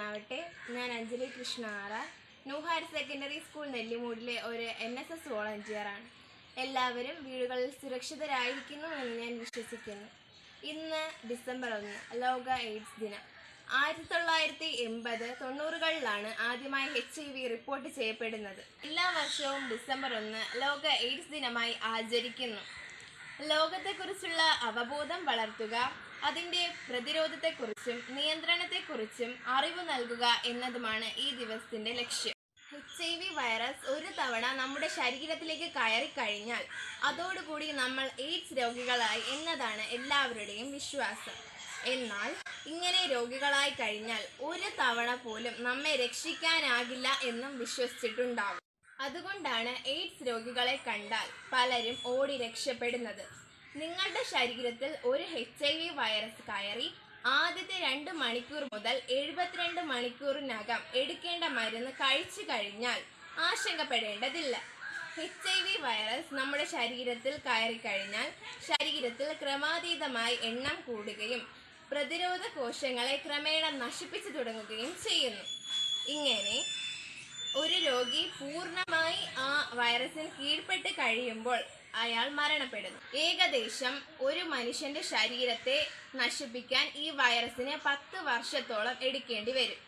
നന്നാവട്ടെ ഞാൻ അഞ്ജലി കൃഷ്ണാറ ന്യൂ ഹയർ സെക്കൻഡറി സ്കൂൾ നെല്ലിമൂടിലെ ഒരു എൻ എസ് എസ് വോളണ്ടിയറാണ് എല്ലാവരും വീടുകളിൽ സുരക്ഷിതരായിരിക്കുന്നു എന്ന് ഞാൻ വിശ്വസിക്കുന്നു ഇന്ന് ഡിസംബർ ഒന്ന് ലോക എയ്ഡ്സ് ദിനം ആയിരത്തി തൊള്ളായിരത്തി എൺപത് തൊണ്ണൂറുകളിലാണ് ആദ്യമായി എച്ച് ഐ വി റിപ്പോർട്ട് ചെയ്യപ്പെടുന്നത് എല്ലാ വർഷവും ഡിസംബർ ഒന്ന് ലോക എയ്ഡ്സ് ദിനമായി ആചരിക്കുന്നു ലോകത്തെക്കുറിച്ചുള്ള അവബോധം വളർത്തുക അതിൻ്റെ പ്രതിരോധത്തെക്കുറിച്ചും നിയന്ത്രണത്തെക്കുറിച്ചും അറിവ് നൽകുക എന്നതുമാണ് ഈ ദിവസത്തിന്റെ ലക്ഷ്യം എച്ച് ഐ വി വൈറസ് ഒരു തവണ നമ്മുടെ ശരീരത്തിലേക്ക് കയറി കഴിഞ്ഞാൽ അതോടുകൂടി നമ്മൾ എയ്ഡ്സ് രോഗികളായി എന്നതാണ് എല്ലാവരുടെയും വിശ്വാസം എന്നാൽ ഇങ്ങനെ രോഗികളായി കഴിഞ്ഞാൽ ഒരു തവണ പോലും നമ്മെ രക്ഷിക്കാനാകില്ല എന്നും വിശ്വസിച്ചിട്ടുണ്ടാവും അതുകൊണ്ടാണ് എയ്ഡ്സ് രോഗികളെ കണ്ടാൽ പലരും ഓടി രക്ഷപ്പെടുന്നത് നിങ്ങളുടെ ശരീരത്തിൽ ഒരു എച്ച് ഐ വി വൈറസ് കയറി ആദ്യത്തെ രണ്ട് മണിക്കൂർ മുതൽ എഴുപത്തിരണ്ട് മണിക്കൂറിനകം എടുക്കേണ്ട മരുന്ന് കഴിച്ചു കഴിഞ്ഞാൽ ആശങ്കപ്പെടേണ്ടതില്ല എച്ച് ഐ വി വൈറസ് നമ്മുടെ ശരീരത്തിൽ കയറി കഴിഞ്ഞാൽ ശരീരത്തിൽ ക്രമാതീതമായി എണ്ണം കൂടുകയും പ്രതിരോധ കോശങ്ങളെ ക്രമേണ നശിപ്പിച്ചു തുടങ്ങുകയും ചെയ്യുന്നു ഇങ്ങനെ ഒരു രോഗി പൂർണ്ണമായി ആ വൈറസിന് കീഴ്പ്പെട്ട് കഴിയുമ്പോൾ അയാൾ മരണപ്പെടുന്നു ഏകദേശം ഒരു മനുഷ്യന്റെ ശരീരത്തെ നശിപ്പിക്കാൻ ഈ വൈറസിന് പത്ത് വർഷത്തോളം എടുക്കേണ്ടി വരും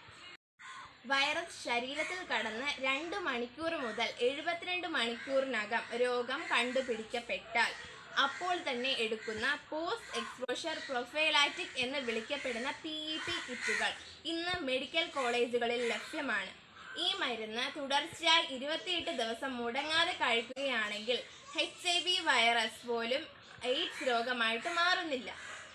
വൈറസ് ശരീരത്തിൽ കടന്ന് രണ്ട് മണിക്കൂർ മുതൽ എഴുപത്തിരണ്ട് മണിക്കൂറിനകം രോഗം കണ്ടുപിടിക്കപ്പെട്ടാൽ അപ്പോൾ തന്നെ എടുക്കുന്ന പോസ്റ്റ് എക്സ്പോഷർ പ്രൊഫൈലാറ്റിക് എന്ന് വിളിക്കപ്പെടുന്ന പി ഇ പി കിറ്റുകൾ ഇന്ന് മെഡിക്കൽ കോളേജുകളിൽ ലഭ്യമാണ് ഈ മരുന്ന് തുടർച്ചയായി ഇരുപത്തിയെട്ട് ദിവസം മുടങ്ങാതെ കഴിക്കുകയാണെങ്കിൽ എച്ച് ഐ വി വൈറസ് പോലും എയ്ഡ്സ് രോഗമായിട്ട് മാറുന്നില്ല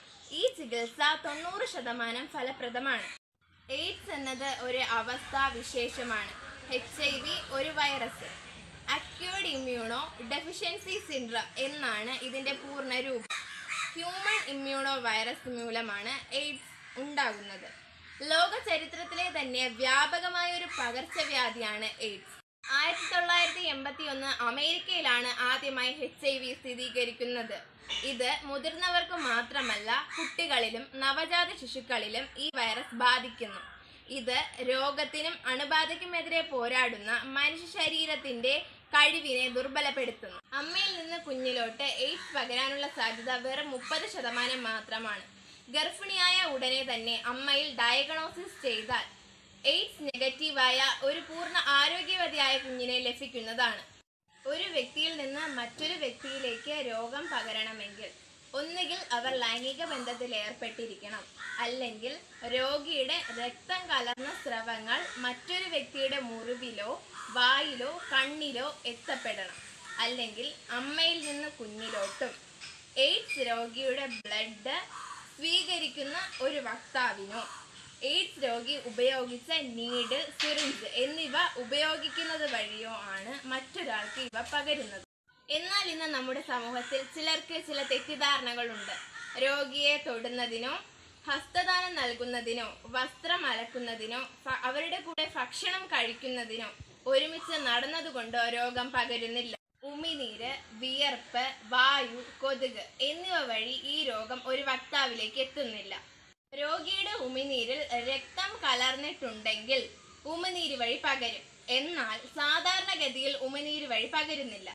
ഈ ചികിത്സ തൊണ്ണൂറ് ശതമാനം ഫലപ്രദമാണ് എയ്ഡ്സ് എന്നത് ഒരു അവസ്ഥാ വിശേഷമാണ് എച്ച് ഐ വി ഒരു virus acquired immuno deficiency syndrome എന്നാണ് ഇതിന്റെ പൂർണ്ണ രൂപം ഹ്യൂമൻ ഇമ്മ്യൂണോ വൈറസ് മൂലമാണ് എയ്ഡ്സ് ഉണ്ടാകുന്നത് ലോക ചരിത്രത്തിലെ തന്നെ വ്യാപകമായ ഒരു പകർച്ചവ്യാധിയാണ് എയ്ഡ്സ് ആയിരത്തി തൊള്ളായിരത്തി എൺപത്തി ഒന്ന് അമേരിക്കയിലാണ് ആദ്യമായി എച്ച് ഐ വി സ്ഥിരീകരിക്കുന്നത് ഇത് മുതിർന്നവർക്ക് മാത്രമല്ല കുട്ടികളിലും നവജാത ശിശുക്കളിലും ഈ വൈറസ് ബാധിക്കുന്നു ഇത് രോഗത്തിനും അണുബാധയ്ക്കുമെതിരെ പോരാടുന്ന മനുഷ്യ ശരീരത്തിന്റെ കഴിവിനെ ദുർബലപ്പെടുത്തുന്നു അമ്മയിൽ നിന്ന് കുഞ്ഞിലോട്ട് എയ്ഡ്സ് പകരാനുള്ള സാധ്യത വെറും മുപ്പത് ശതമാനം മാത്രമാണ് ഗർഭിണിയായ ഉടനെ തന്നെ അമ്മയിൽ ഡയഗ്നോസിസ് ചെയ്താൽ എയ്ഡ്സ് നെഗറ്റീവായ ഒരു പൂർണ്ണ ആരോഗ്യവതിയായ കുഞ്ഞിനെ ലഭിക്കുന്നതാണ് ഒരു വ്യക്തിയിൽ നിന്ന് മറ്റൊരു വ്യക്തിയിലേക്ക് രോഗം പകരണമെങ്കിൽ ഒന്നുകിൽ അവർ ലൈംഗിക ബന്ധത്തിൽ ഏർപ്പെട്ടിരിക്കണം അല്ലെങ്കിൽ രോഗിയുടെ രക്തം കലർന്ന സ്രവങ്ങൾ മറ്റൊരു വ്യക്തിയുടെ മുറിവിലോ വായിലോ കണ്ണിലോ എത്തപ്പെടണം അല്ലെങ്കിൽ അമ്മയിൽ നിന്ന് കുഞ്ഞിലോട്ടും എയ്ഡ്സ് രോഗിയുടെ ബ്ലഡ് സ്വീകരിക്കുന്ന ഒരു വക്താവിനോ എയ്ഡ്സ് രോഗി ഉപയോഗിച്ച നീഡിൽ സിറിഞ്ച് എന്നിവ ഉപയോഗിക്കുന്നത് വഴിയോ ആണ് മറ്റൊരാൾക്ക് ഇവ പകരുന്നത് എന്നാൽ ഇന്ന് നമ്മുടെ സമൂഹത്തിൽ ചിലർക്ക് ചില തെറ്റിദ്ധാരണകളുണ്ട് രോഗിയെ തൊടുന്നതിനോ ഹസ്തദാനം നൽകുന്നതിനോ വസ്ത്രം അലക്കുന്നതിനോ ഫ- അവരുടെ കൂടെ ഭക്ഷണം കഴിക്കുന്നതിനോ ഒരുമിച്ച് നടന്നതുകൊണ്ടോ രോഗം പകരുന്നില്ല ഉമിനീര് വിയർപ്പ് വായു കൊതുക് എന്നിവ വഴി ഈ രോഗം ഒരു വക്താവിലേക്ക് എത്തുന്നില്ല രോഗിയുടെ ഉമിനീരിൽ രക്തം കലർന്നിട്ടുണ്ടെങ്കിൽ ഉമിനീര് വഴി പകരും എന്നാൽ സാധാരണഗതിയിൽ ഉമിനീര് വഴി പകരുന്നില്ല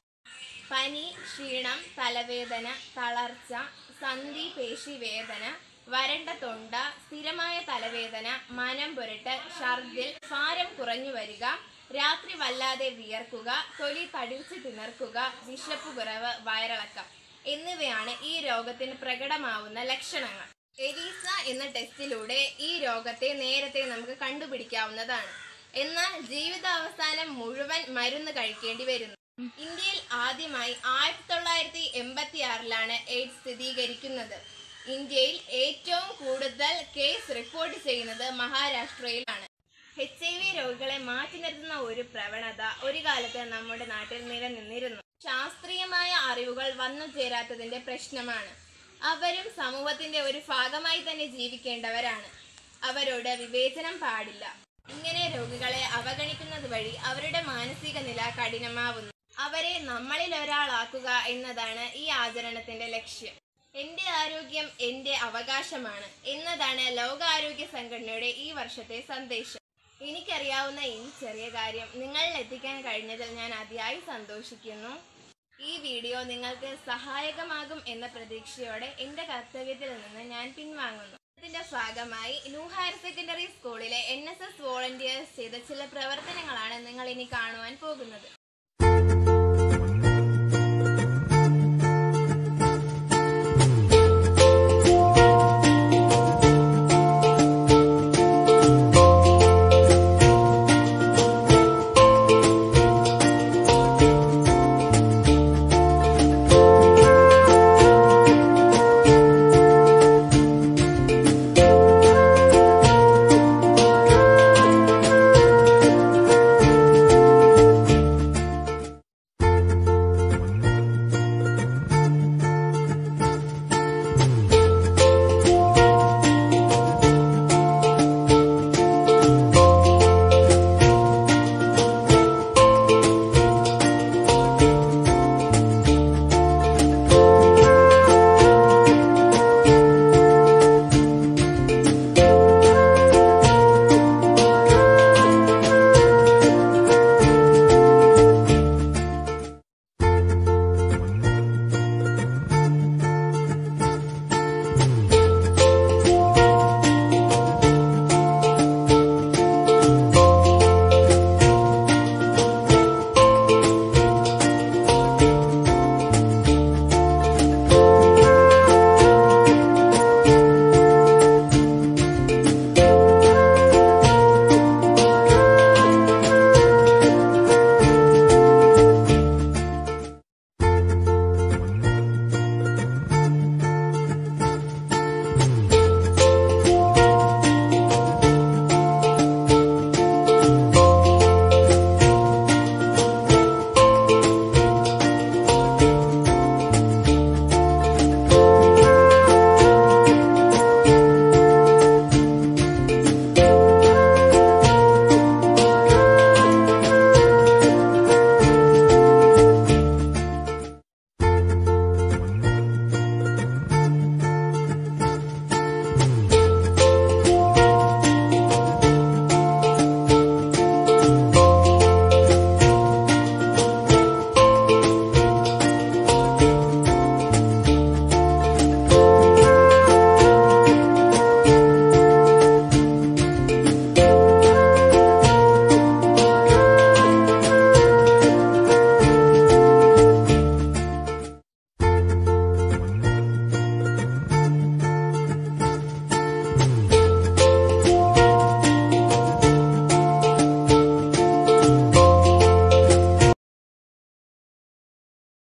പനി ക്ഷീണം തലവേദന തളർച്ച സന്ധി പേശി വേദന വരണ്ട തൊണ്ട സ്ഥിരമായ തലവേദന മനം പുരട്ട് ഛർദിൽ ഭാരം കുറഞ്ഞു വരിക രാത്രി വല്ലാതെ വിയർക്കുക തൊലി തടിച്ച് തിണർക്കുക വിശപ്പ് കുറവ് വയറിളക്കം എന്നിവയാണ് ഈ രോഗത്തിന് പ്രകടമാവുന്ന ലക്ഷണങ്ങൾ എലീസ എന്ന ടെസ്റ്റിലൂടെ ഈ രോഗത്തെ നേരത്തെ നമുക്ക് കണ്ടുപിടിക്കാവുന്നതാണ് എന്നാൽ ജീവിതാവസാനം മുഴുവൻ മരുന്ന് കഴിക്കേണ്ടി വരുന്നു ഇന്ത്യയിൽ ആദ്യമായി ആയിരത്തി തൊള്ളായിരത്തി എൺപത്തി ആറിലാണ് എയ്ഡ്സ് സ്ഥിരീകരിക്കുന്നത് ഇന്ത്യയിൽ ഏറ്റവും കൂടുതൽ കേസ് റിപ്പോർട്ട് ചെയ്യുന്നത് മഹാരാഷ്ട്രയിലാണ് എച്ച് ഐ വി രോഗികളെ മാറ്റി നിർത്തുന്ന ഒരു പ്രവണത ഒരു കാലത്ത് നമ്മുടെ നാട്ടിൽ നിലനിന്നിരുന്നു ശാസ്ത്രീയമായ അറിവുകൾ വന്നു ചേരാത്തതിന്റെ പ്രശ്നമാണ് അവരും സമൂഹത്തിന്റെ ഒരു ഭാഗമായി തന്നെ ജീവിക്കേണ്ടവരാണ് അവരോട് വിവേചനം പാടില്ല ഇങ്ങനെ രോഗികളെ അവഗണിക്കുന്നത് വഴി അവരുടെ മാനസിക നില കഠിനമാവുന്നു അവരെ നമ്മളിൽ ഒരാളാക്കുക എന്നതാണ് ഈ ആചരണത്തിന്റെ ലക്ഷ്യം എന്റെ ആരോഗ്യം എന്റെ അവകാശമാണ് എന്നതാണ് ലോകാരോഗ്യ സംഘടനയുടെ ഈ വർഷത്തെ സന്ദേശം എനിക്കറിയാവുന്ന ഈ ചെറിയ കാര്യം നിങ്ങളിൽ എത്തിക്കാൻ കഴിഞ്ഞതിൽ ഞാൻ അതിയായി സന്തോഷിക്കുന്നു ഈ വീഡിയോ നിങ്ങൾക്ക് സഹായകമാകും എന്ന പ്രതീക്ഷയോടെ എൻ്റെ കർത്തവ്യത്തിൽ നിന്ന് ഞാൻ പിൻവാങ്ങുന്നു ഇതിന്റെ ഭാഗമായി ന്യൂ ഹയർ സെക്കൻഡറി സ്കൂളിലെ എൻ എസ് എസ് വോളണ്ടിയേഴ്സ് ചെയ്ത ചില പ്രവർത്തനങ്ങളാണ് നിങ്ങൾ ഇനി കാണുവാൻ പോകുന്നത്